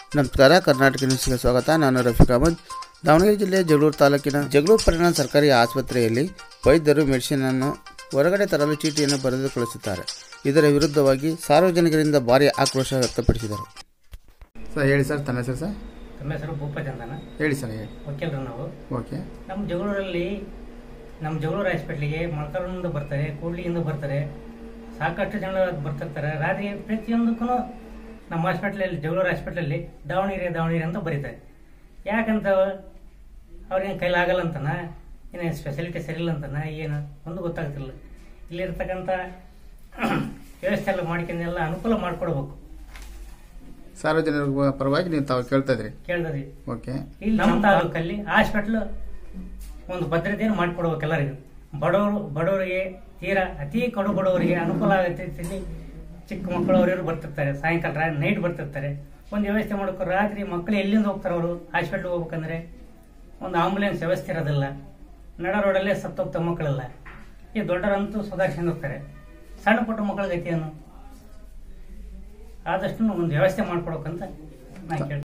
ನಮಸ್ಕಾರ ಕರ್ನಾಟಕ ನ್ಯೂಸ್ಗೆ ಸ್ವಾಗತ ನಾನು ರಫೀಕ್ ಅಹಮದ್ ದಾವಣಗೆರೆ ಜಿಲ್ಲೆಯ ಜಗಳೂರು ತಾಲೂಕಿನ ಜಗಳೂರು ಪರಿಣಾಮ ಸರ್ಕಾರಿ ಆಸ್ಪತ್ರೆಯಲ್ಲಿ ವೈದ್ಯರು ಮೆಡಿಸಿನನ್ನು ಹೊರಗಡೆ ತರಲು ಚೀಟಿಯನ್ನು ಬರೆದು ಕಳಿಸುತ್ತಾರೆ ಇದರ ವಿರುದ್ಧವಾಗಿ ಸಾರ್ವಜನಿಕರಿಂದ ಭಾರಿ ಆಕ್ರೋಶ ವ್ಯಕ್ತಪಡಿಸಿದರು ಸರ್ ಹೇಳಿ ಸರ್ ತನ್ನ ಹೆಸರು ಸರ್ ನಮ್ಮ ಹೆಸರು ಭೂಪಚಂದನ ಹೇಳಿ ಸರ್ ಹೇಳಿ ವಕೀಲರು ನಾವು ಓಕೆ ನಮ್ಮ ಜಗಳೂರಲ್ಲಿ ನಮ್ಮ ಜಗಳೂರು ಹಾಸ್ಪಿಟ್ಲಿಗೆ ಮೊಳಕಾಲ್ನಿಂದ ಬರ್ತಾರೆ ಕೂಡ್ಲಿಯಿಂದ ಬರ್ತಾರೆ ಸಾಕಷ್ಟು ಜನ ಬರ್ತಿರ್ತಾರೆ ರಾತ್ರಿ ಪ್ರತಿಯೊಂದಕ್ಕೂ ನಮ್ಮ ಹಾಸ್ಪಿಟ್ಲಲ್ಲಿ ಜಗಳೂರು ಹಾಸ್ಪಿಟ್ಲಲ್ಲಿ ದಾವಣಗೆರೆ ದಾವಣಗೆರೆ ಅಂತ ಬರೀತಾರೆ ಯಾಕಂತ ಅವ್ರಿಗೆ ಕೈಲಾಗಲ್ಲ ಅಂತನ ಏನು ಸ್ಪೆಷಾಲಿಟಿ ಸರಿಯಿಲ್ಲ ಅಂತನ ಏನು ಒಂದು ಗೊತ್ತಾಗ್ತಿಲ್ಲ ಇಲ್ಲಿರ್ತಕ್ಕಂಥ ವ್ಯವಸ್ಥೆ ಎಲ್ಲ ಮಾಡ್ಕೊಂಡೆಲ್ಲ ಅನುಕೂಲ ಮಾಡಿಕೊಡ್ಬೇಕು ಸಾರ್ವಜನಿಕರ ಪರವಾಗಿ ನೀವು ತಾವು ಕೇಳ್ತಾ ಇದ್ರಿ ಕೇಳ್ದದಿ ಓಕೆ ಇಲ್ಲಿ ನಮ್ಮ ತಾಲೂಕಲ್ಲಿ ಹಾಸ್ಪಿಟ್ಲ್ ಒಂದು ಭದ್ರತೆಯನ್ನು ಮಾಡಿಕೊಡ್ಬೇಕು ಎಲ್ಲರಿಗೂ ಬಡವರು ಬಡವರಿಗೆ ತೀರಾ ಅತಿ ಕಡು ಬಡವರಿಗೆ ಅನುಕೂಲ ಆಗತ್ತೆ ರೀತಿಯಲ್ಲಿ ಚಿಕ್ಕ ಮಕ್ಕಳು ಅವರವರು ಬರ್ತಿರ್ತಾರೆ ಸಾಯಂಕಾಲ ರಾ ನೈಟ್ ಬರ್ತಿರ್ತಾರೆ ಒಂದು ವ್ಯವಸ್ಥೆ ಮಾಡ್ಕೊ ರಾತ್ರಿ ಮಕ್ಕಳು ಎಲ್ಲಿಂದ ಹೋಗ್ತಾರೆ ಅವರು ಹಾಸ್ಪಿಟ್ಲ್ ಹೋಗ್ಬೇಕಂದ್ರೆ ಒಂದು ಆಂಬುಲೆನ್ಸ್ ವ್ಯವಸ್ಥೆ ಇರೋದಿಲ್ಲ ನಡ ರೋಡಲ್ಲೇ ಸತ್ತೋಗ್ತಾ ಮಕ್ಕಳೆಲ್ಲ ಈ ದೊಡ್ಡರಂತೂ ಸುಧಾರಿಸ್ಕೊಂಡು ಹೋಗ್ತಾರೆ ಸಣ್ಣ ಪುಟ್ಟ ಮಕ್ಕಳ ಗತಿಯನ್ನು ಆದಷ್ಟು ಒಂದು ವ್ಯವಸ್ಥೆ ಮಾಡ್ಕೊಡ್ಬೇಕಂತ ನಾನು ಕೇಳ್ತೀನಿ